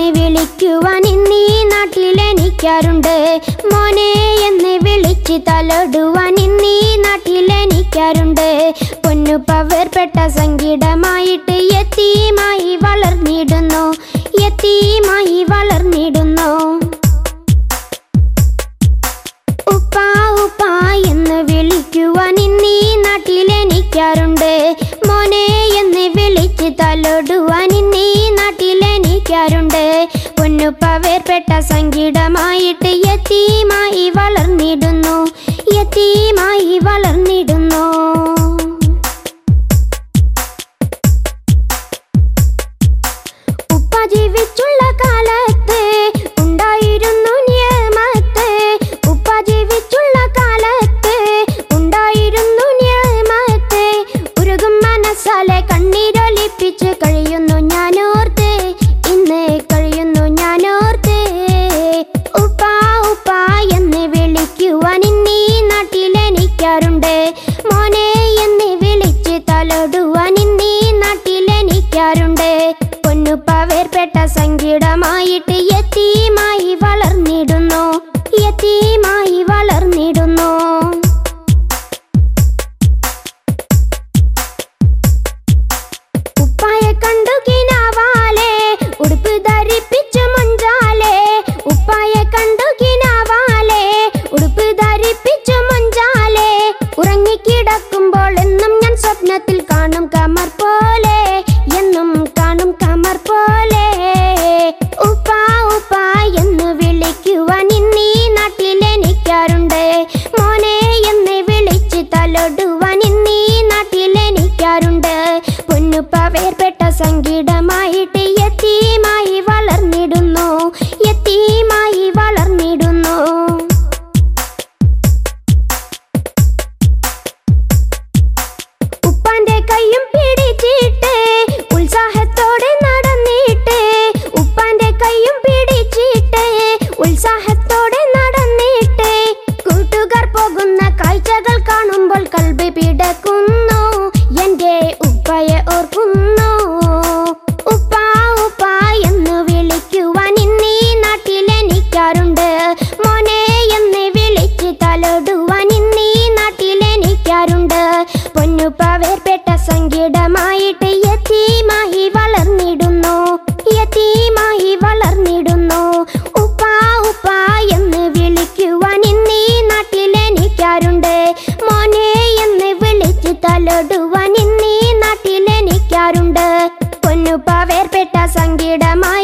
വിളിക്കുവാൻ ഇന്നീ നാട്ടിലെനിക്കാറുണ്ട് മോനെ എന്ന് വിളിച്ച് തലോടുവാൻ ഇന്നീ നാട്ടിലെനിക്കാറുണ്ട് പൊന്നു പവേർപ്പെട്ട സംഗീതമായിട്ട് എത്തിയുമായി വളർന്നിടുന്നു എത്തിയുമായി വളർന്നിടുന്നു ഉപ്പ ഉപ്പ എന്ന് വിളിക്കുവാൻ ഇന്നീ നാട്ടിലെനിക്കാറുണ്ട് മോനെ എന്ന് വിളിച്ച് തലോടുവാൻ ഇന്നീ നാട്ടിലെനിക്കാറുണ്ട് പൊന്നുപ്പ വേർപ്പെട്ട സംഗീതമായിട്ട് എത്തിയുമായി വളർന്നിടുന്നു എത്തിയുമായി വളർന്നിടുന്നു ഉപ്പ ജീവിച്ചുള്ള കാലത്ത് ഉണ്ടായിരുന്നു നിയമത്ത് ഉപ്പ ജീവിച്ചുള്ള കാലത്ത് ഉണ്ടായിരുന്നു നിയമത്ത് ഉരുകും മനസ്സാലെ കണ്ണീരൊലിപ്പിച്ച് കഴിയുന്നു ഞാനോർത്ത് ഇന്ന് കഴിയുന്നു ഞാനോർത്ത് ഉപ്പ ഉപ്പ എന്ന് വിളിക്കുവാൻ ഇന്നീ നാട്ടിലെനിക്കാറുണ്ട് മോനെ എന്ന് വിളിച്ച് തലോടുവാൻ ഇന്നീ നാട്ടിലെനിക്കാറുണ്ട് പൊന്നുപ്പ വേർപ്പെട്ട സംഗീതമായിട്ട് എത്തിയുമായി വളർന്നിടുന്നു എത്തിയുമായി വളർന്നിടുന്നു ഉപ്പായെ കണ്ടു കിനാവാലെ ഉടുപ്പ് ധരിപ്പിച്ചു മുഞ്ചാലെ ഉപ്പായെ കണ്ടു കിനാവാലെ ഉടുപ്പ് ധരിപ്പിച്ചു മുഞ്ചാലെ ഉറങ്ങിക്കിടക്കുമ്പോൾ എന്നും ഞാൻ സ്വപ്നത്തിൽ കാണും കമർ പോലെ എന്നും കാണും കമർ പോലെ ഉപ്പ ഉപ്പ എന്ന് വിളിക്കുവാൻ ഇന്നീ നാട്ടിലെനിക്കാറുണ്ട് മോനെ എന്ന് വിളിച്ച് തലോടുവാൻ ഇന്നീ നാട്ടിലെനിക്കാറുണ്ട് പൊന്നുപ്പ വേർപ്പെട്ട സംഗീതമായിട്ട് എത്തിയുമായി വളർന്നിടുന്നു എത്തിയുമായി വളർന്നിടുന്നു ഉപ്പാന്റെ കൈയും പിടിച്ചിട്ട് ഉത്സാഹത്തോടെ നടന്നിട്ട് ഉപ്പാന്റെ കൈയും പിടിച്ചിട്ട് ഉത്സാഹത്തോടെ നടന്നിട്ട് കൂട്ടുകാർ പോകുന്ന കാഴ്ചകൾ കാണുമ്പോൾ കൽബി പിടക്കുന്നു എന്റെ ഉപ്പയെ ഓർക്കുന്നു ഉപ്പ ഉപ്പ എന്ന് വിളിക്കുവാൻ ഇന്നീ നാട്ടിലെനിക്കാറുണ്ട് മോനെ എന്ന് വിളിച്ച് തലോടുവാൻ ഇന്നീ നാട്ടിലെനിക്കാറുണ്ട് പൊന്നുപ്പ വേർപ്പെട്ട സംഗീതമായിട്ട് യതീമായി വളർന്നിടുന്നു യതീമായി വളർന്നിടുന്നു ഉപ്പ ഉപ്പ എന്ന് വിളിക്കുവാൻ ഇന്നീ നാട്ടിലെനിക്കാറുണ്ട് മോനെ എന്ന് വിളിച്ച് തലോടുവാൻ ഇന്നീ നാട്ടിലെനിക്കാറുണ്ട് പൊന്നുപ്പ വേർപ്പെട്ട സംഗീതമായി